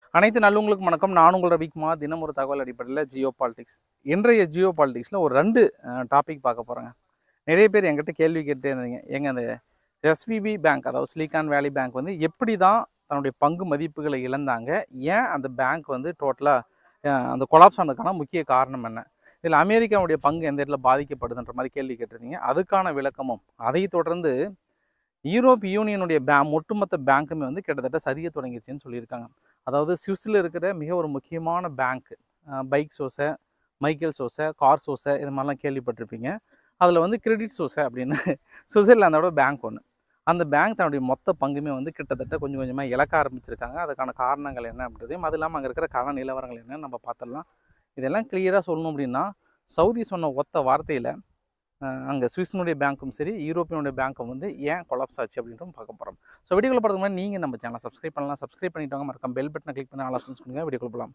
அனைத்து நல்லவங்களுக்கும் வணக்கம் நான் உங்கள் ரவிக்குமார் தினம் ஒரு தகவல் அடிப்படையில் ஜியோ பாலிடிக்ஸ் இன்றைய ஜியோ பாலிடிக்ஸில் ஒரு ரெண்டு டாபிக் பார்க்க போகிறேங்க நிறைய பேர் என்கிட்ட கேள்வி கேட்டே இருந்தீங்க எங்க அந்த எஸ்விபி பேங்க் அதாவது சிலிகான் வேலி பேங்க் வந்து எப்படி தான் தன்னுடைய பங்கு மதிப்புகளை இழந்தாங்க ஏன் அந்த பேங்க் வந்து டோட்டலாக அந்த கொலாப்ஸ் ஆனதுக்கான முக்கிய காரணம் என்ன இதில் அமெரிக்காவுடைய பங்கு எந்த இடத்துல பாதிக்கப்படுதுன்ற மாதிரி கேள்வி கேட்டிருந்தீங்க அதுக்கான விளக்கமும் அதை தொடர்ந்து யூரோப் யூனியனுடைய பே ஒட்டுமொத்த பேங்க்குமே வந்து கிட்டத்தட்ட சரிய தொடங்கிடுச்சுன்னு சொல்லியிருக்காங்க அதாவது சுவிஸில் இருக்கிற மிக ஒரு முக்கியமான பேங்க் பைக் சோசை மைக்கேல் சோசை கார் சோசை இது மாதிரிலாம் கேள்விப்பட்டிருப்பீங்க அதில் வந்து கிரெடிட் சோசை அப்படின்னு சுவிட்சர்லாந்தோட பேங்க் ஒன்று அந்த பேங்க் தன்னுடைய மொத்த பங்குமே வந்து கிட்டத்தட்ட கொஞ்சம் கொஞ்சமாக இழக்க ஆரம்பிச்சிருக்காங்க அதுக்கான காரணங்கள் என்ன அப்படின்றதையும் அது இல்லாமல் அங்கே இருக்கிற கடன் நிலவரங்கள் என்னன்னு நம்ம பார்த்துடலாம் இதெல்லாம் கிளியராக சொல்லணும் அப்படின்னா சவுதி சொன்ன ஒத்த வார்த்தையில் அங்கே சுவிஸினுடைய பேங்க்கும் சரி யூரோப்பியனுடைய பேங்க்கும் வந்து ஏன் கொலாப்ஸ் ஆச்சு அப்படின்ட்டு பார்க்க போகிறோம் ஸோ வீடியோக்குள்ள போகிறதுக்கு முன்னாடி நீங்கள் நம்ம சேனல் சப்ஸ்கிரைப் பண்ணலாம் சப்ஸ்கிரைப் பண்ணிட்டவங்க மறக்காம பெல் பட்டனை கிளிக் பண்ணி ஆல் ஆப்ஷன்ஸ் கொடுங்க வீடியோக்குள்ள போகலாம்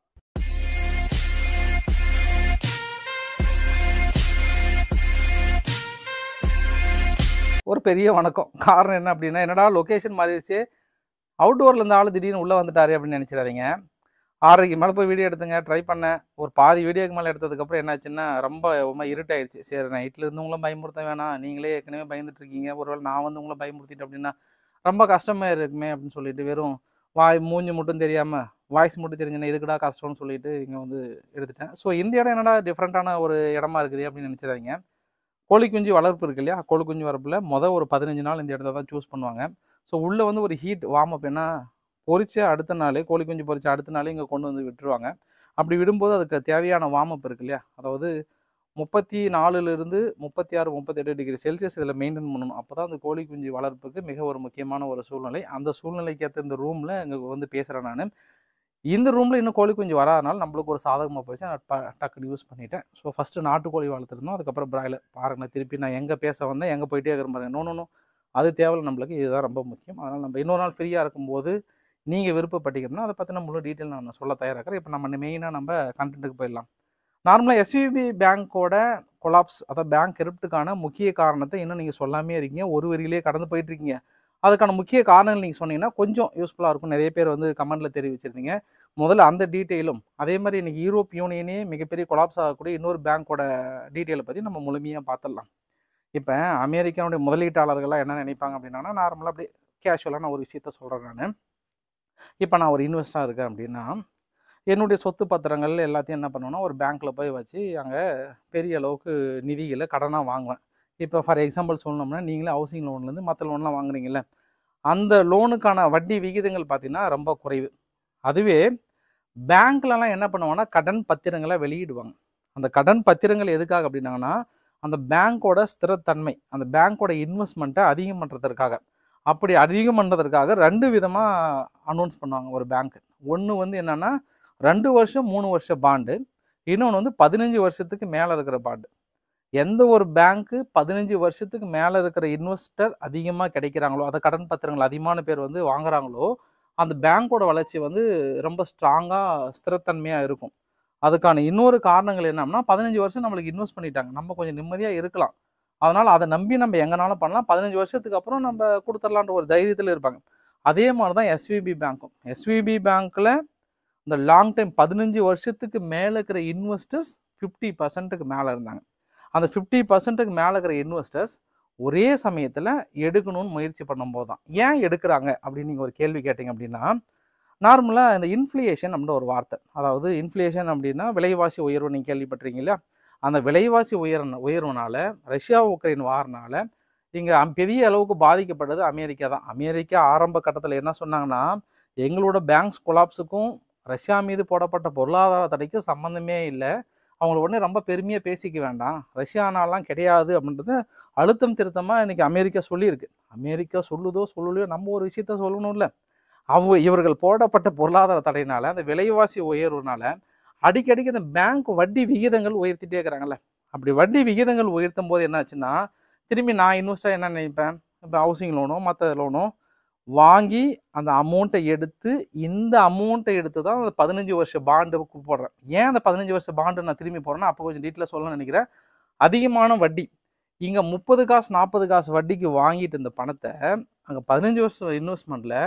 ஒரு பெரிய வணக்கம் காரணம் என்ன அப்படின்னா என்னடா லொக்கேஷன் மாறிடுச்சு அவுட்டோரில் இருந்த ஆள் திடீர்னு உள்ளே வந்துட்டாரு அப்படின்னு நினச்சிடாதீங்க ஆறரைக்கு மேலே போய் வீடியோ எடுத்துங்க ட்ரை பண்ணேன் ஒரு பாதி வீடியோக்கு மேலே எடுத்ததுக்கப்புறம் என்னாச்சுன்னா ரொம்ப ரொம்ப இருட்டாயிடுச்சு சரி நைட்டில் இருந்தவங்களும் பயமுறுத்த வேணாம் நீங்களே ஏற்கனவே பயந்துட்டு இருக்கீங்க ஒருவேளை நான் வந்து உங்களை பயமுறுத்திட்டேன் அப்படின்னா ரொம்ப கஷ்டமாக இருக்குமே அப்படின்னு சொல்லிட்டு வெறும் வாய் மூஞ்சி மட்டும் தெரியாமல் வாய்ஸ் மட்டும் தெரிஞ்சுன்னா எதுக்குடா கஷ்டம்னு சொல்லிட்டு இங்கே வந்து எடுத்துட்டேன் ஸோ இந்த இடம் என்னடா டிஃப்ரெண்ட்டான ஒரு இடமா இருக்குது அப்படின்னு நினச்சிடாதீங்க கோழி குஞ்சு வளர்ப்பு இருக்கு இல்லையா கோழி குஞ்சு வளர்ப்பில் மொதல் ஒரு பதினஞ்சு நாள் இந்த இடத்த தான் சூஸ் பண்ணுவாங்க ஸோ உள்ளே வந்து ஒரு ஹீட் வார்ம் அப் என்ன பொரிச்ச அடுத்த நாள் கோழி குஞ்சு பொரிச்ச அடுத்த நாள் இங்கே கொண்டு வந்து விட்டுருவாங்க அப்படி விடும்போது அதுக்கு தேவையான வார்ம் அப் இருக்கு இல்லையா அதாவது முப்பத்தி நாலுலேருந்து முப்பத்தி ஆறு முப்பத்தெட்டு டிகிரி செல்சியஸ் இதில் மெயின்டைன் பண்ணணும் அப்போ தான் அந்த கோழி குஞ்சு வளர்ப்புக்கு மிக ஒரு முக்கியமான ஒரு சூழ்நிலை அந்த சூழ்நிலைக்கு ஏற்ற இந்த ரூமில் இங்கே வந்து பேசுகிறேன் நான் இந்த ரூமில் இன்னும் கோழி குஞ்சு வராதனால நம்மளுக்கு ஒரு சாதகமாக போயிடுச்சு நான் ப- டக்குன்னு யூஸ் பண்ணிட்டேன் ஸோ ஃபஸ்ட்டு நாட்டுக்கோழி வளர்த்துருந்தோம் அதுக்கப்புறம் பிராய்லர் பாருங்க திருப்பி நான் எங்கே பேச வந்தேன் எங்கே போயிட்டே இருக்கிறேன் பாருங்க நோ நோ அது தேவையில்ல நம்மளுக்கு இதுதான் ரொம்ப முக்கியம் அதனால் நம்ம இன்னொரு நாள் ஃப்ரீயாக இருக்கும்போது நீங்கள் விருப்பப்பட்டீங்கன்னா அதை பற்றின முழு டீட்டெயில் நான் சொல்ல தயாராகிறேன் இப்போ நம்ம மெயினாக நம்ம கண்டென்ட்டுக்கு போயிடலாம் நார்மலாக எஸ்விபி பேங்க்கோட கொலாப்ஸ் அதாவது பேங்க் கிரிப்டுக்கான முக்கிய காரணத்தை இன்னும் நீங்கள் சொல்லாமே இருக்கீங்க ஒரு வரியிலே கடந்து போயிட்டு இருக்கீங்க அதுக்கான முக்கிய காரணங்கள் நீங்கள் சொன்னீங்கன்னா கொஞ்சம் யூஸ்ஃபுல்லாக இருக்கும் நிறைய பேர் வந்து கமெண்ட்டில் தெரிவிச்சிருந்தீங்க முதல்ல அந்த டீட்டெயிலும் அதே மாதிரி இன்னைக்கு யூரோப் யூனியனே மிகப்பெரிய கொலாப்ஸ் ஆகக்கூடிய இன்னொரு பேங்க்கோட டீட்டெயிலை பற்றி நம்ம முழுமையாக பார்த்துடலாம் இப்போ அமெரிக்காவுடைய முதலீட்டாளர்கள்லாம் என்ன நினைப்பாங்க அப்படின்னா நார்மலாக அப்படியே கேஷுவலாக நான் ஒரு விஷயத்த சொல்கிறேன் நான் இப்போ நான் ஒரு இன்வெஸ்டாக இருக்கேன் அப்படின்னா என்னுடைய சொத்து பத்திரங்கள் எல்லாத்தையும் என்ன பண்ணுவேன்னா ஒரு பேங்க்கில் போய் வச்சு அங்கே பெரிய அளவுக்கு நிதிகளை கடனாக வாங்குவேன் இப்போ ஃபார் எக்ஸாம்பிள் சொல்லணும்னா நீங்களே ஹவுசிங் லோன்லேருந்து மற்ற லோன்லாம் வாங்குறீங்கல்ல அந்த லோனுக்கான வட்டி விகிதங்கள் பார்த்தீங்கன்னா ரொம்ப குறைவு அதுவே பேங்க்லலாம் என்ன பண்ணுவாங்கன்னா கடன் பத்திரங்களை வெளியிடுவாங்க அந்த கடன் பத்திரங்கள் எதுக்காக அப்படின்னாங்கன்னா அந்த பேங்க்கோட ஸ்திரத்தன்மை அந்த பேங்க்கோட இன்வெஸ்ட்மெண்ட்டை அதிகம் பண்ணுறதுக்காக அப்படி அதிகம் பண்ணுறதுக்காக ரெண்டு விதமாக அனௌன்ஸ் பண்ணுவாங்க ஒரு பேங்க் ஒன்று வந்து என்னென்னா ரெண்டு வருஷம் மூணு வருஷம் பாண்டு இன்னொன்று வந்து பதினஞ்சு வருஷத்துக்கு மேலே இருக்கிற பாண்டு எந்த ஒரு பேங்க்கு பதினஞ்சு வருஷத்துக்கு மேலே இருக்கிற இன்வெஸ்டர் அதிகமாக கிடைக்கிறாங்களோ அதை கடன் பத்திரங்கள் அதிகமான பேர் வந்து வாங்குறாங்களோ அந்த பேங்க்கோட வளர்ச்சி வந்து ரொம்ப ஸ்ட்ராங்காக ஸ்திரத்தன்மையாக இருக்கும் அதுக்கான இன்னொரு காரணங்கள் என்னன்னா பதினஞ்சு வருஷம் நம்மளுக்கு இன்வெஸ்ட் பண்ணிட்டாங்க நம்ம கொஞ்சம் நிம்மதியாக இருக்கலாம் அதனால் அதை நம்பி நம்ம எங்கனாலும் பண்ணலாம் பதினஞ்சு வருஷத்துக்கு அப்புறம் நம்ம கொடுத்துடலான்ற ஒரு தைரியத்தில் இருப்பாங்க அதே மாதிரி தான் எஸ்விபி பேங்க்கும் எஸ்விபி பேங்க்கில் இந்த லாங் டைம் பதினஞ்சு வருஷத்துக்கு மேலே இருக்கிற இன்வெஸ்டர்ஸ் ஃபிஃப்டி பர்சன்ட்டுக்கு மேலே இருந்தாங்க அந்த ஃபிஃப்டி பர்சன்ட்டுக்கு மேலே இருக்கிற இன்வெஸ்டர்ஸ் ஒரே சமயத்தில் எடுக்கணும்னு முயற்சி பண்ணும்போது தான் ஏன் எடுக்கிறாங்க அப்படின்னு நீங்கள் ஒரு கேள்வி கேட்டிங்க அப்படின்னா நார்மலாக இந்த இன்ஃப்ளேஷன் அப்படின்ற ஒரு வார்த்தை அதாவது இன்ஃப்ளேஷன் அப்படின்னா விலைவாசி உயர்வு நீங்கள் கேள்விப்பட்டிருக்கீங்க இல்லையா அந்த விலைவாசி உயர உயர்வுனால ரஷ்யா உக்ரைன் வாரனால இங்கே பெரிய அளவுக்கு பாதிக்கப்பட்டது அமெரிக்கா தான் அமெரிக்கா ஆரம்ப கட்டத்தில் என்ன சொன்னாங்கன்னா எங்களோட பேங்க்ஸ் கொலாப்ஸுக்கும் ரஷ்யா மீது போடப்பட்ட பொருளாதார தடைக்கும் சம்மந்தமே இல்லை அவங்கள உடனே ரொம்ப பெருமையாக பேசிக்க வேண்டாம் ரஷ்யானாலாம் கிடையாது அப்படின்றத அழுத்தம் திருத்தமாக இன்னைக்கு அமெரிக்கா சொல்லியிருக்கு அமெரிக்கா சொல்லுதோ சொல்லலையோ நம்ம ஒரு விஷயத்த சொல்லணும்ல அவங்க இவர்கள் போடப்பட்ட பொருளாதார தடையினால அந்த விலைவாசி உயர்வுனால அடிக்கடிக்கு அந்த பேங்க் வட்டி விகிதங்கள் உயர்த்திட்டே இருக்கிறாங்கல்ல அப்படி வட்டி விகிதங்கள் உயர்த்தும் போது என்னாச்சுன்னா திரும்பி நான் இன்வெஸ்டாக என்ன நினைப்பேன் இப்போ ஹவுசிங் லோனோ மற்ற லோனோ வாங்கி அந்த அமௌண்ட்டை எடுத்து இந்த அமௌண்ட்டை எடுத்து தான் அந்த பதினஞ்சு வருஷம் பாண்டு போடுறேன் ஏன் அந்த பதினஞ்சு வருஷம் பாண்டு நான் திரும்பி போடுறேன்னா அப்போ கொஞ்சம் டீட்டெயிலாக சொல்லணும்னு நினைக்கிறேன் அதிகமான வட்டி இங்கே முப்பது காசு நாற்பது காசு வட்டிக்கு வாங்கிட்டு இருந்த பணத்தை அங்கே பதினஞ்சு வருஷம் இன்வெஸ்ட்மெண்ட்டில்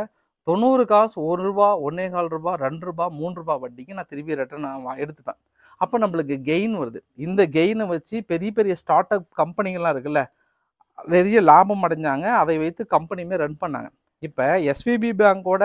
தொண்ணூறு காசு ஒரு ரூபா ஒன்னே கால் ரூபா ரெண்டு ரூபா மூணு ரூபா வட்டிக்கு நான் திருப்பி ரிட்டர்ன் நான் வா- எடுத்துப்பேன் அப்போ நம்மளுக்கு கெயின் வருது இந்த கெயினை வச்சு பெரிய பெரிய ஸ்டார்ட் அப் கம்பெனிகள்லாம் இருக்குல்ல நிறைய லாபம் அடைஞ்சாங்க அதை வைத்து கம்பெனியுமே ரன் பண்ணாங்க இப்போ எஸ்விபி பேங்கோட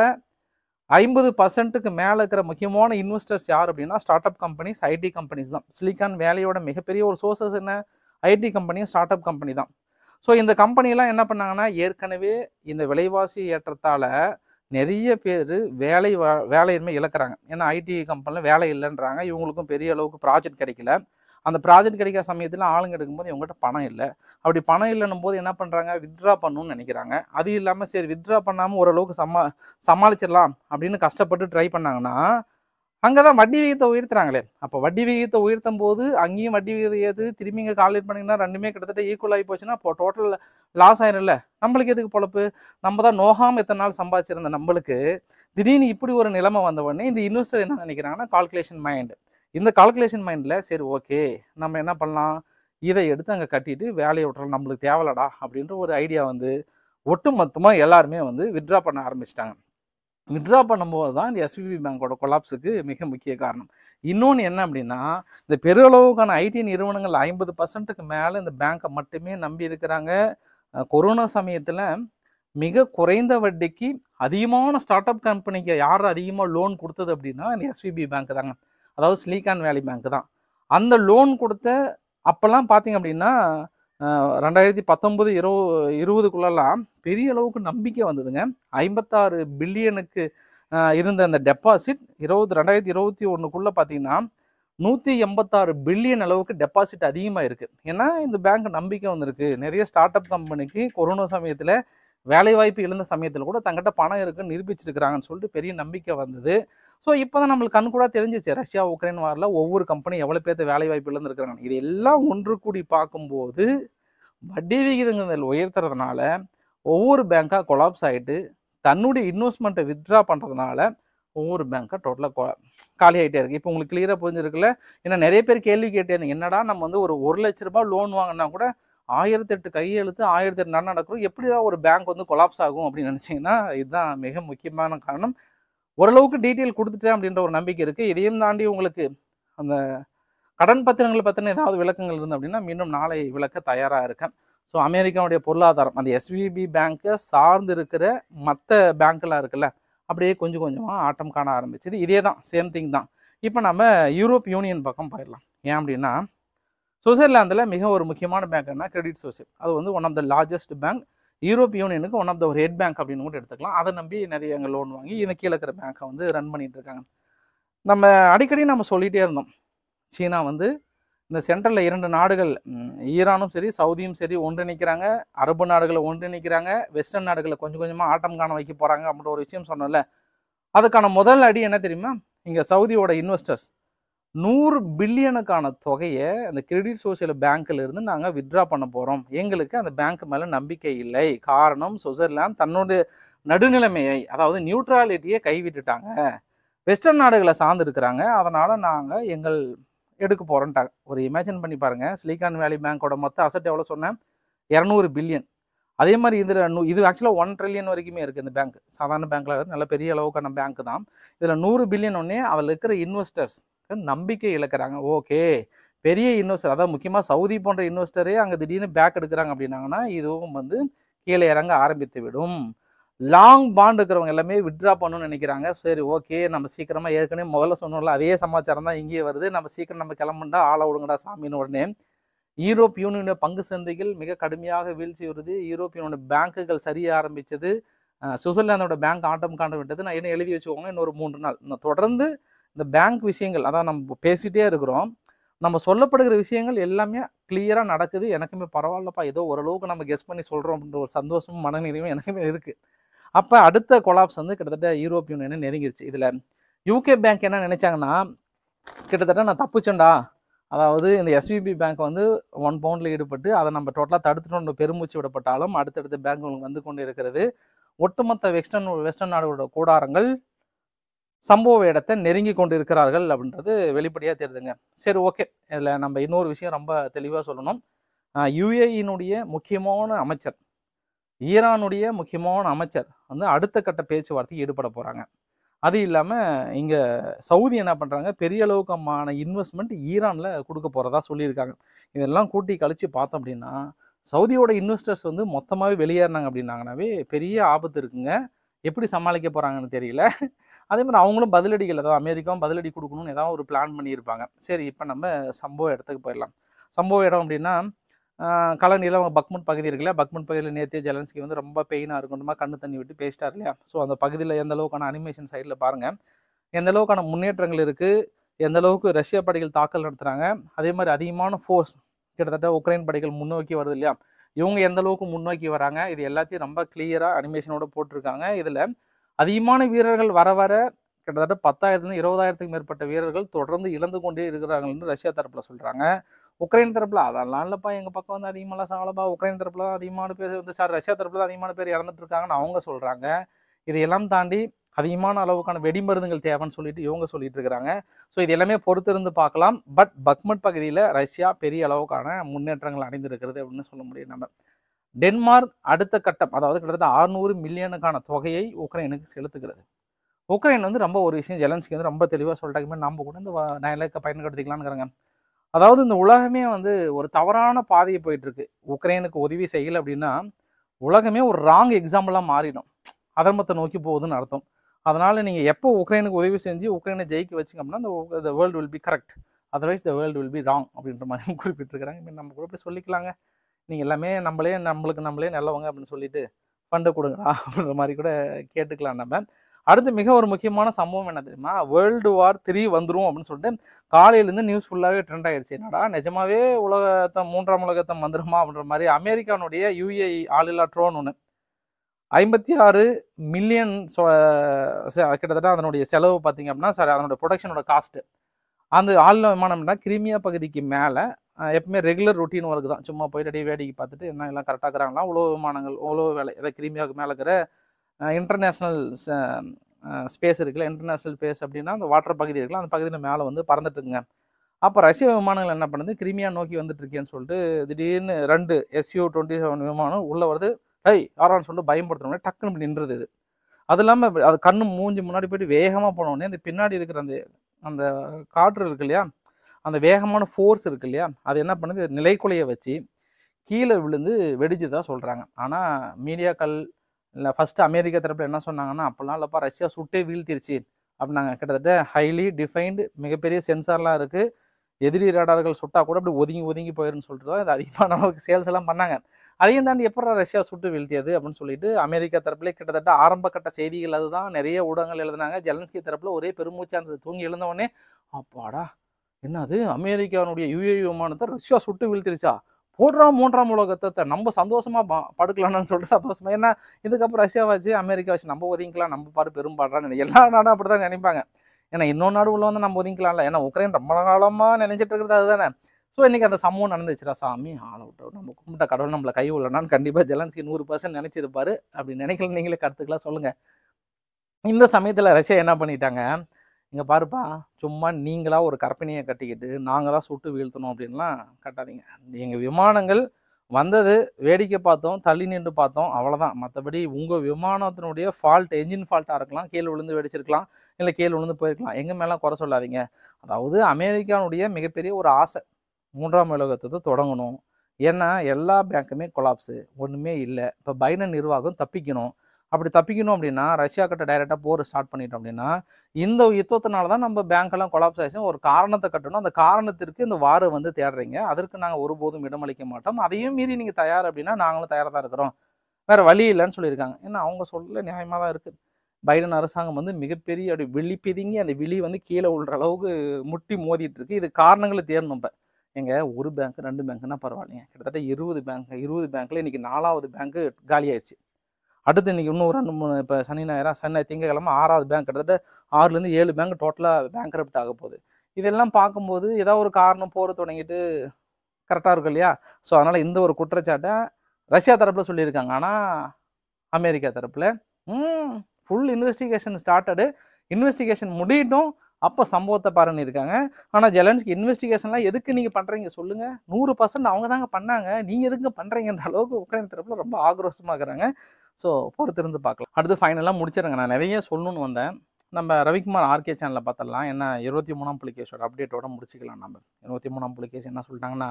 ஐம்பது பர்சன்ட்டுக்கு மேலே இருக்கிற முக்கியமான இன்வெஸ்டர்ஸ் யார் அப்படின்னா start up companies IT companies தான் சிலிக்கான் வேலையோட மிகப்பெரிய ஒரு சோர்சஸ் என்ன ஐடி கம்பெனியும் ஸ்டார்ட் அப் கம்பெனி தான் ஸோ இந்த கம்பெனிலாம் என்ன பண்ணாங்கன்னா ஏற்கனவே இந்த விலைவாசி ஏற்றத்தால் நிறைய பேர் வேலை வா- வேலையின்மை இழக்கிறாங்க ஏன்னா ஐடி கம்பெனியில் வேலை இல்லைன்றாங்க இவங்களுக்கும் பெரிய அளவுக்கு ப்ராஜெக்ட் கிடைக்கல அந்த ப்ராஜெக்ட் கிடைக்கிற சமயத்தில் ஆளுங்க எடுக்கும்போது இவங்ககிட்ட பணம் இல்லை அப்படி பணம் இல்லைன்னும் போது என்ன பண்ணுறாங்க வித்ட்ரா பண்ணணும்னு நினைக்கிறாங்க அது இல்லாமல் சரி வித்ட்ரா பண்ணாமல் ஓரளவுக்கு சமா சமாளிச்சிடலாம் அப்படின்னு கஷ்டப்பட்டு ட்ரை பண்ணாங்கன்னா அங்கே தான் வட்டி விகிதத்தை உயர்த்துறாங்களே அப்போ வட்டி விகிதத்தை உயர்த்தும் போது அங்கேயும் வட்டி விகிதம் ஏது திரும்பி இங்கே கால்குலேட் பண்ணிங்கன்னா ரெண்டுமே கிட்டத்தட்ட ஈக்குவல் ஆகி போச்சுன்னா இப்போ டோட்டல் லாஸ் ஆயிரும்ல நம்மளுக்கு எதுக்கு பொழப்பு நம்ம தான் நோகாமல் இத்தனை நாள் சம்பாதிச்சிருந்த நம்மளுக்கு திடீர்னு இப்படி ஒரு நிலைமை வந்த உடனே இந்த இன்வெஸ்டர் என்ன நினைக்கிறாங்கன்னா கால்குலேஷன் மைண்ட் இந்த கால்குலேஷன் மைண்டில் சரி ஓகே நம்ம என்ன பண்ணலாம் இதை எடுத்து அங்கே கட்டிட்டு வேலையை விட்டுறலாம் நம்மளுக்கு தேவலடா அப்படின்ற ஒரு ஐடியா வந்து ஒட்டு மொத்தமாக எல்லாருமே வந்து வித்ட்ரா பண்ண ஆரம்பிச்சிட்டாங்க வித்ட்ரா பண்ணும்போது தான் இந்த எஸ்பிபி பேங்கோட கொலாப்ஸுக்கு மிக முக்கிய காரணம் இன்னொன்று என்ன அப்படின்னா இந்த பெருளவுக்கான ஐடி நிறுவனங்கள் ஐம்பது பர்சன்ட்டுக்கு மேலே இந்த பேங்க்கை மட்டுமே நம்பி இருக்கிறாங்க அஹ் கொரோனா சமயத்தில் மிக குறைந்த வட்டிக்கு அதிகமான ஸ்டார்ட் அப் கம்பெனிக்கு யார் அதிகமாக லோன் கொடுத்தது அப்படின்னா இந்த எஸ்விபி பேங்க் தாங்க அதாவது சிலிகான் வேலி பேங்க் தான் அந்த லோன் கொடுத்த அப்போல்லாம் பார்த்தீங்க அப்படின்னா அஹ், ரெண்டாயிரத்தி பத்தொன்பது இருபது இருபதுக்குள்ளெல்லாம் பெரிய அளவுக்கு நம்பிக்கை வந்ததுங்க ஐம்பத்தாறு பில்லியனுக்கு இருந்த அந்த டெபாசிட் இருபது ரெண்டாயிரத்தி இருபத்தி ஒன்றுக்குள்ளே பார்த்தீங்கன்னா நூற்றி எண்பத்தாறு பில்லியன் அளவுக்கு டெபாசிட் அதிகமாக இருக்குது ஏன்னா இந்த பேங்க் நம்பிக்கை வந்திருக்கு நிறைய ஸ்டார்ட் அப் கம்பெனிக்கு கொரோனா சமயத்தில் வேலைவாய்ப்பு இழந்த சமயத்தில் கூட தங்கிட்ட பணம் இருக்குன்னு நிரூபிச்சிருக்கிறாங்கன்னு சொல்லிட்டு பெரிய நம்பிக்கை வந்தது ஸோ இப்போ தான் நம்மளுக்கு கண் கூட தெரிஞ்சிச்சு ரஷ்யா உக்ரைன் வாரில் ஒவ்வொரு கம்பெனி எவ்வளோ பேர்த்த வேலைவாய்ப்பு இழந்திருக்கிறாங்க இது எல்லாம் ஒன்று கூடி பார்க்கும்போது வட்டி விகிதங்கள் உயர்த்துறதுனால ஒவ்வொரு பேங்காக கொலாப்ஸ் ஆகிட்டு தன்னுடைய இன்வெஸ்ட்மெண்ட்டை வித்ட்ரா பண்ணுறதுனால ஒவ்வொரு பேங்காக டோட்டலாக காலி ஆகிட்டே இருக்குது இப்போ உங்களுக்கு கிளியராக புரிஞ்சிருக்குல்ல ஏன்னா நிறைய பேர் கேள்வி கேட்டே என்னடா நம்ம வந்து ஒரு ஒரு லட்ச ரூபாய் லோன் வாங்கினா கூட ஆயிரத்தெட்டு கையெழுத்து ஆயிரத்தெட்டு நாள் நடக்கிறோம் எப்படிடா ஒரு பேங்க் வந்து கொலாப்ஸ் ஆகும் அப்படின்னு நினச்சிங்கன்னா இதுதான் மிக முக்கியமான காரணம் ஓரளவுக்கு டீட்டெயில் கொடுத்துட்டேன் அப்படின்ற ஒரு நம்பிக்கை இருக்குது இதையும் தாண்டி உங்களுக்கு அந்த கடன் பத்திரங்கள் பற்றின ஏதாவது விளக்கங்கள் இருந்து அப்படின்னா மீண்டும் நாளை விளக்க தயாராக இருக்கேன் ஸோ அமெரிக்காவுடைய பொருளாதாரம் அந்த எஸ்விபி பேங்க்கை சார்ந்து இருக்கிற மற்ற பேங்க்கெல்லாம் இருக்குல்ல அப்படியே கொஞ்சம் கொஞ்சமாக ஆட்டம் காண ஆரம்பிச்சது இதே தான் சேம் திங் தான் இப்போ நம்ம யூரோப் யூனியன் பக்கம் போயிடலாம் ஏன் அப்படின்னா சுவிட்சர்லாந்தில் மிக ஒரு முக்கியமான பேங்க்னா கிரெடிட் சோசியல் அது வந்து one of the largest bank Europe யூனியனுக்கு ஒன் ஆஃப் த ஒரு ஹெட் பேங்க் அப்படின்னு கூட எடுத்துக்கலாம் அதை நம்பி நிறைய அங்கே லோன் வாங்கி இந்த கீழே இருக்கிற பேங்க்கை வந்து ரன் பண்ணிட்டு இருக்காங்க நம்ம அடிக்கடி நம்ம சொல்லிகிட்டே இருந்தோம் சீனா வந்து இந்த சென்ட்ரலில் இரண்டு நாடுகள் ம், ஈரானும் சரி சவுதியும் சரி ஒன்றிணைக்கிறாங்க அரபு நாடுகளை ஒன்றிணைக்கிறாங்க வெஸ்டர்ன் நாடுகளை கொஞ்சம் கொஞ்சமாக ஆட்டம் காண வைக்க போகிறாங்க அப்படின்ற ஒரு விஷயம் சொன்னோம்ல அதுக்கான முதல் அடி என்ன தெரியுமா இங்கே சவுதியோட இன்வெஸ்டர்ஸ் நூறு பில்லியனுக்கான தொகையை அந்த கிரெடிட் சோசியல் பேங்க்ல இருந்து நாங்கள் வித்ட்ரா பண்ண போகிறோம் எங்களுக்கு அந்த பேங்க் மேலே நம்பிக்கை இல்லை காரணம் சுவிட்சர்லாந்து தன்னோட நடுநிலைமையை அதாவது நியூட்ராலிட்டியை கைவிட்டுட்டாங்க வெஸ்டர்ன் நாடுகளை சார்ந்து இருக்கிறாங்க அதனால் நாங்கள் எங்கள் எடுக்க போகிறோன்ட்டாங்க ஒரு இமேஜின் பண்ணி பாருங்கள் சிலிகான் வேலி பேங்க்கோட மொத்த அசட் எவ்வளோ சொன்னேன் இரநூறு பில்லியன் அதே மாதிரி இதில் இது ஆக்சுவலாக ஒன் ட்ரில்லியன் வரைக்குமே இருக்குது இந்த பேங்க் சாதாரண பேங்க்கில் நல்ல பெரிய அளவுக்கான பேங்க் தான் இதில் நூறு பில்லியன் ஒன்னே அதில் இருக்கிற இன்வெஸ்டர்ஸ் நம்பிக்கை இழக்கிறாங்க ஓகே பெரிய இன்வெஸ்டர் அதாவது முக்கியமாக சவுதி போன்ற இன்வெஸ்டரே அங்கே திடீர்னு பேக் எடுக்கிறாங்க அப்படின்னாங்கன்னா இதுவும் வந்து கீழே இறங்க ஆரம்பித்து விடும் லாங் பாண்ட் இருக்கிறவங்க எல்லாமே வித்ட்ரா பண்ணணும்னு நினைக்கிறாங்க சரி ஓகே நம்ம சீக்கிரமாக ஏற்கனவே முதல்ல சொன்னோம்ல அதே சமாச்சாரம் தான் இங்கேயே வருது நம்ம சீக்கிரம் நம்ம கிளம்புண்டா ஆளை விடுங்கடா சாமின்னு உடனே யூரோப் யூனியனுடைய பங்கு சந்தைகள் மிக கடுமையாக வீழ்ச்சி வருது யூரோப் யூனியன் பேங்குகள் சரிய ஆரம்பிச்சது அஹ் சுவிட்சர்லாந்தோட பேங்க் ஆட்டம் காண்ட விட்டது நான் என்ன எழுதி வச்சுக்கோங்க இன்னொரு மூன்று நாள் நான் தொடர்ந்து இந்த பேங்க் விஷயங்கள் அதான் நம்ம பேசிட்டே இருக்கிறோம் நம்ம சொல்லப்படுகிற விஷயங்கள் எல்லாமே கிளியராக நடக்குது எனக்குமே பரவாயில்லப்பா ஏதோ ஓரளவுக்கு நம்ம கெஸ் பண்ணி சொல்கிறோம் அப்படின்ற ஒரு சந்தோஷமும் மனநிறைவும் எனக்குமே இருக்குது அப்போ அடுத்த கொலாப்ஸ் வந்து கிட்டத்தட்ட யூரோப் யூனியன் நெருங்கிருச்சு இதில் யூகே பேங்க் என்ன நினைச்சாங்கன்னா கிட்டத்தட்ட நான் தப்புச்சேன்டா அதாவது இந்த எஸ்விபி பேங்க் வந்து ஒன் பவுண்டில் ஈடுபட்டு அதை நம்ம டோட்டலாக தடுத்துட்டு பெருமூச்சு விடப்பட்டாலும் அடுத்தடுத்த பேங்க் வந்து கொண்டு இருக்கிறது ஒட்டுமொத்த வெஸ்டர்ன் வெஸ்டர்ன் நாடுகளோட கூடாரங்கள் சம்பவ இடத்தை நெருங்கி கொண்டு இருக்கிறார்கள் அப்படின்றது வெளிப்படையாக தெரியுதுங்க சரி ஓகே இதில் நம்ம இன்னொரு விஷயம் ரொம்ப தெளிவாக சொல்லணும் யுஏஇனுடைய முக்கியமான அமைச்சர் ஈரானுடைய முக்கியமான அமைச்சர் வந்து அடுத்த கட்ட பேச்சுவார்த்தைக்கு ஈடுபட போகிறாங்க அது இல்லாமல் இங்கே சவுதி என்ன பண்ணுறாங்க பெரிய அளவுக்குமான இன்வெஸ்ட்மெண்ட் ஈரானில் கொடுக்க போகிறதா சொல்லியிருக்காங்க இதெல்லாம் கூட்டி கழித்து பார்த்தோம் அப்படின்னா சவுதியோட இன்வெஸ்டர்ஸ் வந்து மொத்தமாகவே வெளியேறினாங்க அப்படின்னாங்கனாவே பெரிய ஆபத்து இருக்குங்க எப்படி சமாளிக்க போகிறாங்கன்னு தெரியல அதே மாதிரி அவங்களும் பதிலடிகள் ஏதாவது அமெரிக்காவும் பதிலடி கொடுக்கணும்னு ஏதாவது ஒரு பிளான் பண்ணியிருப்பாங்க சரி இப்போ நம்ம சம்பவ இடத்துக்கு போயிடலாம் சம்பவ இடம் அப்படின்னா கலனியில் அவங்க பக்மன் பகுதி இருக்குல்ல பக்மன் பகுதியில் நேத்திய ஜெலன்ஸ்கி வந்து ரொம்ப பெயினாக இருக்கணுமா கண்ணு தண்ணி விட்டு பேசிட்டார் இல்லையா ஸோ அந்த பகுதியில் எந்த அளவுக்கான அனிமேஷன் சைடில் பாருங்கள் எந்த அளவுக்கான முன்னேற்றங்கள் இருக்குது எந்த அளவுக்கு ரஷ்ய படைகள் தாக்கல் நடத்துகிறாங்க அதே மாதிரி அதிகமான ஃபோர்ஸ் கிட்டத்தட்ட உக்ரைன் படைகள் முன்னோக்கி வருது இல்லையா இவங்க எந்த அளவுக்கு முன்னோக்கி வராங்க இது எல்லாத்தையும் ரொம்ப கிளியராக அனிமேஷனோட போட்டிருக்காங்க இதில் அதிகமான வீரர்கள் வர வர கிட்டத்தட்ட பத்தாயிரத்துலேருந்து இருபதாயிரத்துக்கு மேற்பட்ட வீரர்கள் தொடர்ந்து இழந்து கொண்டே இருக்கிறாங்கன்னு ரஷ்யா தரப்பில் சொல்கிறாங்க உக்ரைன் தரப்பில் அதெல்லாம் இல்லைப்பா எங்கள் பக்கம் வந்து அதிகமாலாம் சாகலப்பா உக்ரைன் தரப்பில் தான் அதிகமான பேர் வந்து சார் ரஷ்யா தரப்பில் தான் அதிகமான பேர் இறந்துட்டு இருக்காங்கன்னு அவங்க சொல்கிறாங்க இதையெல்லாம் தாண்டி அதிகமான அளவுக்கான வெடிமருந்துகள் தேவைன்னு சொல்லிட்டு இவங்க சொல்லிட்டு இருக்கிறாங்க ஸோ இது எல்லாமே பொறுத்திருந்து பார்க்கலாம் பட் பக்மட் பகுதியில் ரஷ்யா பெரிய அளவுக்கான முன்னேற்றங்கள் அடைந்திருக்கிறது அப்படின்னு சொல்ல முடியும் நம்ம டென்மார்க் அடுத்த கட்டம் அதாவது கிட்டத்தட்ட ஆறுநூறு மில்லியனுக்கான தொகையை உக்ரைனுக்கு செலுத்துகிறது உக்ரைன் வந்து ரொம்ப ஒரு விஷயம் ஜெலன்ஸ்கி வந்து ரொம்ப தெளிவாக சொல்லிட்டாங்க நம்ம கூட இந்த நிலைக்க பயன்படுத்திக்கலாம்னுங்கிறாங்க அதாவது இந்த உலகமே வந்து ஒரு தவறான பாதையை போயிட்டு இருக்கு உக்ரைனுக்கு உதவி செய்யலை அப்படின்னா உலகமே ஒரு ராங் எக்ஸாம்பிளாக மாறிடும் அதர்மத்தை நோக்கி போகுதுன்னு அர்த்தம் அதனால நீங்கள் எப்போ உக்ரைனுக்கு உதவி செஞ்சு உக்ரைனை ஜெயிக்க வச்சிங்க அப்படின்னா இந்த world will be correct otherwise the world will be wrong அப்படின்ற மாதிரி குறிப்பிட்டிருக்கிறாங்க இப்ப நம்ம கூட இப்படி சொல்லிக்கலாங்க நீங்கள் எல்லாமே நம்மளே நம்மளுக்கு நம்மளே நல்லவங்க அப்படின்னு சொல்லிட்டு ஃபண்டை கொடுங்கடா அப்படின்ற மாதிரி கூட கேட்டுக்கலாம் நம்ம அடுத்து மிக ஒரு முக்கியமான சம்பவம் என்ன தெரியுமா வேர்ல்டு வார் த்ரீ வந்துரும் அப்படின்னு சொல்லிட்டு காலையிலேருந்து நியூஸ் ஃபுல்லாகவே ட்ரெண்ட் ஆயிடுச்சு என்னடா நிஜமாவே உலகத்தை மூன்றாம் உலகத்தை வந்துருமா அப்படின்ற மாதிரி அமெரிக்கானுடைய யூஏ ஆளில்லா ட்ரோன் ஒன்று ஐம்பத்தி ஆறு மில்லியன் கிட்டத்தட்ட அதனுடைய செலவு பார்த்தீங்க அப்படின்னா சாரி அதனுடைய ப்ரொடக்ஷனோட காஸ்ட்டு அந்த ஆளில்லா விமானம்னா கிரிமியா பகுதிக்கு மேலே எப்பவுமே ரெகுலர் ரொட்டீன் ஒர்க் தான் சும்மா போயிட்டு அப்படியே வேடிக்கை பார்த்துட்டு என்ன எல்லாம் கரெக்டாக இருக்கிறாங்களா உழவு விமானங்கள் உழவு வேலை ஏதாவது கிரிமியாவுக்கு மேலே இருக்கிற இன்டர்நேஷ்னல் ஸ்பேஸ் இருக்குல்ல இன்டர்நேஷ்னல் ஸ்பேஸ் அப்படின்னா அந்த வாட்டர் பகுதி இருக்குல்ல அந்த பகுதியில் மேலே வந்து பறந்துட்டுருங்க அப்போ ரஷ்ய விமானங்கள் என்ன பண்ணுது கிரிமியா நோக்கி வந்துட்டு இருக்கேன்னு சொல்லிட்டு திடீர்னு ரெண்டு எஸ்யூ டுவெண்ட்டி செவன் விமானம் உள்ளே வருது ஐய் யாரான்னு சொல்லிட்டு பயன்படுத்தணும்னே டக்குன்னு இப்படி நின்றுது இது அது இல்லாமல் அது கண்ணு மூஞ்சி முன்னாடி போயிட்டு வேகமாக போனோடனே இந்த பின்னாடி இருக்கிற அந்த அந்த காற்று இருக்கு இல்லையா அந்த வேகமான ஃபோர்ஸ் இருக்கு இல்லையா அது என்ன பண்ணுது நிலைக்குலைய வச்சு கீழே விழுந்து வெடிச்சுதான் சொல்கிறாங்க ஆனால் மீடியாக்கள் இல்லை ஃபஸ்ட்டு அமெரிக்கா தரப்பில் என்ன சொன்னாங்கன்னா அப்போல்லாம் இல்லைப்பா ரஷ்யா சுட்டே வீழ்த்திருச்சு அப்படின்னாங்க கிட்டத்தட்ட ஹைலி டிஃபைன்டு மிகப்பெரிய சென்சார்லாம் இருக்குது எதிரி ரேடார்கள் சுட்டா கூட அப்படி ஒதுங்கி ஒதுங்கி போயிருன்னு சொல்லிட்டு தான் இது அதிகமான அளவுக்கு சேல்ஸ் எல்லாம் பண்ணாங்க அதையும் தாண்டி எப்படா ரஷ்யா சுட்டு வீழ்த்தியது அப்படின்னு சொல்லிட்டு அமெரிக்கா தரப்புலேயே கிட்டத்தட்ட ஆரம்ப கட்ட செய்திகள் அதுதான் நிறைய ஊடகங்கள் எழுதினாங்க ஜெலன்ஸ்கி தரப்புல ஒரே பெருமூச்சா இருந்தது தூங்கி எழுந்த உடனே அப்பாடா என்னது அமெரிக்காவுடைய யுஏ விமானத்தை ரஷ்யா சுட்டு வீழ்த்திருச்சா போடுறான் மூன்றாம் உலகத்தை நம்ம சந்தோஷமா ப- படுக்கலாம்னு சொல்லிட்டு சந்தோஷமா ஏன்னா இதுக்கப்புறம் ரஷ்யா வச்சு அமெரிக்கா வச்சு நம்ம ஒதுங்கிக்கலாம் நம்ம பாடு பெரும் பாடுறான்னு எல்லா நாடும் அப்படிதான் நினைப்பாங்க ஏன்னா இன்னொரு நாடு உள்ள வந்து நம்ம ஒதுங்கிக்கலாம்ல ஏன்னா உக்ரைன் ரொம்ப காலமா நினைச்சிட்டு இருக்கிறது அதுதானே ஸோ இன்னைக்கு அந்த சம்பவம் நடந்துச்சுடா சாமி ஆளை விட்டு நம்ம கும்பிட்ட கடவுள் நம்மளை கை உள்ளனான்னு கண்டிப்பாக ஜெலன்ஸ்கி நூறு பர்சன்ட் நினைச்சிருப்பாரு அப்படி நினைக்கல நீங்களே கருத்துக்கெல்லாம் சொல்லுங்க இந்த சமயத்தில் ரஷ்யா என்ன பண்ணிட்டாங்க இங்கே பாருப்பா சும்மா நீங்களா ஒரு கற்பனையை கட்டிக்கிட்டு நாங்கள் தான் சுட்டு வீழ்த்தணும் அப்படின்லாம் கட்டாதீங்க எங்கள் விமானங்கள் வந்தது வேடிக்கை பார்த்தோம் தள்ளி நின்று பார்த்தோம் அவ்வளோதான் மற்றபடி உங்கள் விமானத்தினுடைய ஃபால்ட் என்ஜின் ஃபால்ட்டாக இருக்கலாம் கீழே விழுந்து வெடிச்சிருக்கலாம் இல்லை கீழே விழுந்து போயிருக்கலாம் எங்கள் மேலாம் குறை சொல்லாதீங்க அதாவது அமெரிக்கானுடைய மிகப்பெரிய ஒரு ஆசை மூன்றாம் உலகத்தை தொடங்கணும் ஏன்னா எல்லா பேங்க்குமே கொலாப்ஸு ஒன்றுமே இல்லை இப்போ பைடன் நிர்வாகம் தப்பிக்கணும் அப்படி தப்பிக்கணும் அப்படின்னா ரஷ்யா கிட்ட டைரெக்டாக போர் ஸ்டார்ட் பண்ணிட்டோம் அப்படின்னா இந்த யுத்தத்தினால தான் நம்ம பேங்க்கெல்லாம் கொலாப்ஸ் ஆயிடுச்சு ஒரு காரணத்தை கட்டணும் அந்த காரணத்திற்கு இந்த வாரை வந்து தேடுறீங்க அதற்கு நாங்கள் ஒருபோதும் இடமளிக்க மாட்டோம் அதையும் மீறி நீங்கள் தயார் அப்படின்னா நாங்களும் தயாராக தான் இருக்கிறோம் வேறு வழி இல்லைன்னு சொல்லியிருக்காங்க ஏன்னா அவங்க சொல்ல நியாயமாக தான் இருக்குது பைடன் அரசாங்கம் வந்து மிகப்பெரிய அப்படி விழி பிதுங்கி அந்த விழி வந்து கீழே விழுற அளவுக்கு முட்டி மோதிட்டு இருக்கு இது காரணங்களை தேடணும் இப்போ எங்க ஒரு பேங்க் ரெண்டு பேங்க்னா பரவாயில்லைங்க கிட்டத்தட்ட இருபது பேங்க் இருபது பேங்க்ல இன்னைக்கு நாலாவது பேங்க் காலி ஆயிடுச்சு அடுத்து இன்னைக்கு இன்னும் ஒரு ரெண்டு மூணு இப்போ சனி ஞாயிறா சனி திங்கக்கிழமை ஆறாவது பேங்க் கிட்டத்தட்ட ஆறுலேருந்து ஏழு பேங்க் டோட்டலாக பேங்க் ஆக போகுது இதெல்லாம் பார்க்கும்போது ஏதாவது ஒரு காரணம் போற தொடங்கிட்டு கரெக்டாக இருக்கும் இல்லையா ஸோ அதனால் இந்த ஒரு குற்றச்சாட்டை ரஷ்யா தரப்பில் சொல்லியிருக்காங்க ஆனால் அமெரிக்கா தரப்பில் ஃபுல் இன்வெஸ்டிகேஷன் ஸ்டார்டடு இன்வெஸ்டிகேஷன் முடியட்டும் அப்போ சம்பவத்தை பாருன்னு இருக்காங்க ஆனால் ஜெலன்ஸ்கி இன்வெஸ்டிகேஷன்லாம் எதுக்கு நீங்கள் பண்ணுறீங்க சொல்லுங்கள் நூறு பர்சன்ட் அவங்க தாங்க பண்ணாங்க நீங்கள் எதுக்கு பண்ணுறீங்கன்ற அளவுக்கு உக்ரைன் தரப்புல ரொம்ப ஆக்ரோஷமாக இருக்கிறாங்க ஸோ பொறுத்திருந்து பார்க்கலாம் அடுத்து ஃபைனலாக முடிச்சிருங்க நான் நிறைய சொல்லணும்னு வந்தேன் நம்ம ரவிக்குமார் ஆர்கே சேனலில் பார்த்துடலாம் என்ன இருபத்தி மூணாம் புலிகேஸோட அப்டேட்டோட முடிச்சுக்கலாம் நம்ம இருபத்தி மூணாம் புலிகேஸ் என்ன சொல்லிட்டாங்கன்னா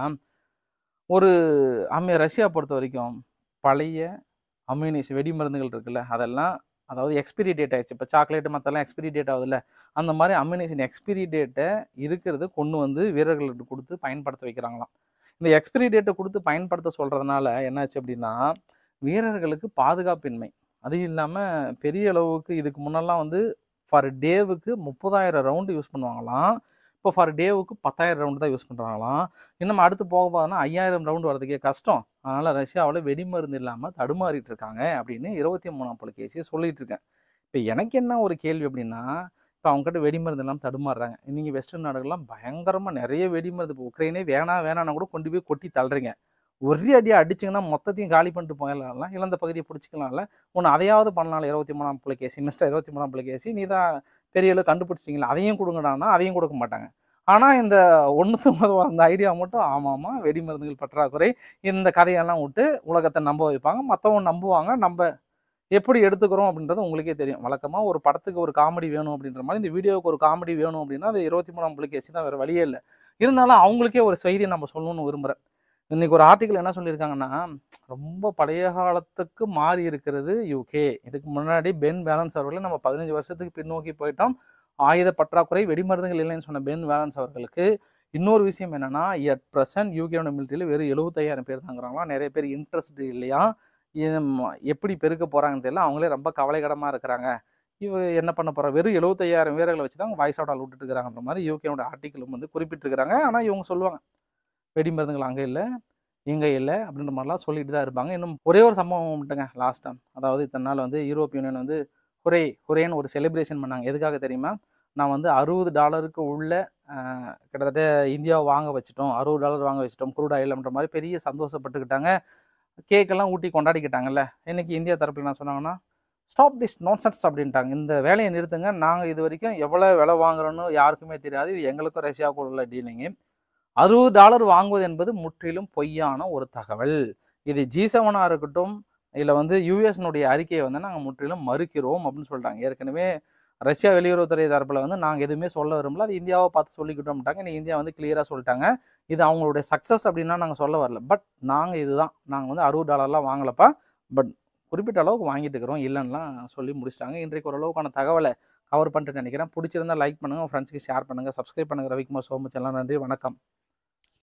ஒரு ஆமே ரஷ்யா பொறுத்த வரைக்கும் பழைய அம்யூனிஷன் வெடி மருந்துகள் இருக்குல்ல அதெல்லாம் அதாவது எக்ஸ்பிரி டேட் ஆயிடுச்சு இப்போ சாக்லேட் மற்றெல்லாம் எக்ஸ்பிரி டேட் ஆகுதுல்ல அந்த மாதிரி அம்யூனிஷன் எக்ஸ்பிரி டேட்டை இருக்கிறது கொண்டு வந்து வீரர்களுக்கு கொடுத்து பயன்படுத்த வைக்கிறாங்களாம் இந்த எக்ஸ்பிரி டேட்டை கொடுத்து பயன்படுத்த சொல்கிறதுனால என்னாச்சு அப்படின்னா வீரர்களுக்கு பாதுகாப்பின்மை அது இல்லாமல் பெரிய அளவுக்கு இதுக்கு முன்னெல்லாம் வந்து ஃபார் டேவுக்கு முப்பதாயிரம் ரவுண்டு யூஸ் பண்ணுவாங்களாம் இப்போ ஃபார் டேவுக்கு பத்தாயிரம் ரவுண்டு தான் யூஸ் பண்ணுறாங்களாம் இன்னும் அடுத்து போக போதுன்னா ஐயாயிரம் ரவுண்டு வரதுக்கே கஷ்டம் அதனால் ரஷ்யாவில் வெடிமருந்து இல்லாமல் தடுமாறிட்டு இருக்காங்க அப்படின்னு இருபத்தி மூணாம் புலகேசி சொல்லிட்டு இருக்கேன் இப்போ எனக்கு என்ன ஒரு கேள்வி அப்படின்னா இப்போ அவங்ககிட்ட வெடிமருந்து இல்லாமல் தடுமாறுறாங்க நீங்கள் வெஸ்டர்ன் நாடுகள்லாம் பயங்கரமாக நிறைய வெடிமருந்து இப்போ உக்ரைனே வேணாம் வேணாம்னா கூட கொண்டு போய் கொட்டி தள்ளுறீங்க ஒரே அடியாக அடிச்சிங்கன்னா மொத்தத்தையும் காலி பண்ணிட்டு போயிடலாம் இழந்த பகுதியை பிடிச்சிக்கலாம்ல ஒன்று அதையாவது பண்ணலாம் இருபத்தி மூணாம் புலகேசி மிஸ்டர் இருபத்தி மூணாம் புலகேசி நீ தான் பெரிய அளவு கண்டுபிடிச்சிங்களா அதையும் கொடுங்கடான்னா அதையும் கொடுக்க மாட்டாங்க ஆனால் இந்த ஒன்றுத்து முதல் அந்த ஐடியா மட்டும் ஆமாமா வெடி மருந்துகள் பற்றாக்குறை இந்த கதையெல்லாம் விட்டு உலகத்தை நம்ப வைப்பாங்க மற்றவங்க நம்புவாங்க நம்ம எப்படி எடுத்துக்கிறோம் அப்படின்றது உங்களுக்கே தெரியும் வழக்கமாக ஒரு படத்துக்கு ஒரு காமெடி வேணும் அப்படின்ற மாதிரி இந்த வீடியோவுக்கு ஒரு காமெடி வேணும் அப்படின்னா அது இருபத்தி மூணாம் புலிகேசி தான் வேறு வழியே இல்லை இருந்தாலும் அவங்களுக்கே ஒரு செய்தியை நம்ம சொல்லணும்னு விரும்புகிறேன் இன்னைக்கு ஒரு ஆர்டிக்கல் என்ன சொல்லியிருக்காங்கன்னா ரொம்ப பழைய காலத்துக்கு மாறி இருக்கிறது யூகே இதுக்கு முன்னாடி பென் பேலன்ஸ் அவர்களை நம்ம பதினஞ்சு வருஷத்துக்கு பின்னோக்கி போயிட்டோம் ஆயுத பற்றாக்குறை வெடிமருந்துகள் இல்லைன்னு சொன்ன பென் வேலன்ஸ் அவர்களுக்கு இன்னொரு விஷயம் என்னன்னா எட் ப்ரெசன்ட் யூகேயோட மிலிட்டரியில் வெறும் எழுபத்தையாயிரம் பேர் தாங்கிறாங்களா நிறைய பேர் இன்ட்ரெஸ்ட் இல்லையா இது ம- எப்படி பெருக்க போகிறாங்கன்னு தெரியல அவங்களே ரொம்ப கவலைக்கிடமாக இருக்கிறாங்க இவ என்ன பண்ண போகிறா வெறும் எழுபத்தையாயிரம் வீரர்களை வச்சு தான் வாய்ஸ் அவுட் விட்டுட்டு இருக்கிறாங்கன்ற மாதிரி யூகேயோட ஆர்டிக்கலும் வந்து குறிப்பிட்டிருக்கிறாங்க ஆனால் இவங்க சொல்லுவாங்க வெடி மருந்துகள் அங்கே இல்லை இங்கே இல்லை அப்படின்ற மாதிரிலாம் சொல்லிட்டு தான் இருப்பாங்க இன்னும் ஒரே ஒரு சம்பவம் மட்டுங்க லாஸ்ட் டைம் அதாவது இத்தனை நாள் வந்து யூரோப் யூனியன் வந்து ஹுரே ஹுரேன்னு ஒரு செலிப்ரேஷன் பண்ணாங்க எதுக்காக தெரியுமா நான் வந்து அறுபது டாலருக்கு உள்ள ஆஹ், கிட்டத்தட்ட இந்தியாவை வாங்க வச்சிட்டோம் அறுபது டாலர் வாங்க வச்சிட்டோம் குரூட் ஆயில்ன்ற மாதிரி பெரிய சந்தோஷப்பட்டுக்கிட்டாங்க கேக்கெல்லாம் ஊட்டி கொண்டாடிக்கிட்டாங்கல்ல இன்னைக்கு இந்தியா தரப்பில் என்ன சொன்னாங்கன்னா ஸ்டாப் திஸ் நான்சென்ஸ் அப்படின்ட்டாங்க இந்த வேலையை நிறுத்துங்க நாங்கள் இது வரைக்கும் எவ்வளோ விலை வாங்குறோன்னு யாருக்குமே தெரியாது இது எங்களுக்கும் ரஷ்யாவுக்கும் உள்ள டீலிங்கு அறுபது டாலர் வாங்குவது என்பது முற்றிலும் பொய்யான ஒரு தகவல் இது ஜி செவனாக இருக்கட்டும் இல்லை வந்து யூஎஸ்னுடைய அறிக்கையை வந்து நாங்கள் முற்றிலும் மறுக்கிறோம் அப்படின்னு சொல்லிட்டாங்க ஏற்கனவே ரஷ்யா வெளியுறவுத்துறை தரப்பில் வந்து நாங்கள் எதுவுமே சொல்ல விரும்பல அது இந்தியாவை பார்த்து சொல்லிக்கிட்டோம்ட்டாங்க நீ இந்தியா வந்து கிளியராக சொல்லிட்டாங்க இது அவங்களுடைய சக்ஸஸ் அப்படின்னா நாங்கள் சொல்ல வரல பட் நாங்கள் இதுதான் நாங்கள் வந்து அறுபது டாலர்லாம் வாங்கலப்பா பட் குறிப்பிட்ட அளவுக்கு வாங்கிட்டு இருக்கிறோம் இல்லைன்னுலாம் சொல்லி முடிச்சிட்டாங்க இன்றைக்கு ஓரளவுக்கான தகவலை கவர் பண்ணிட்டு நினைக்கிறேன் பிடிச்சிருந்தா லைக் பண்ணுங்கள் உங்கள் ஃப்ரெண்ட்ஸ்க்கு ஷேர் பண்ணுங்கள் சப்ஸ்கிரைப் பண்ணுங்கள் ரவிக்குமார் சோமச் எல்லாம் நன்றி வணக்கம்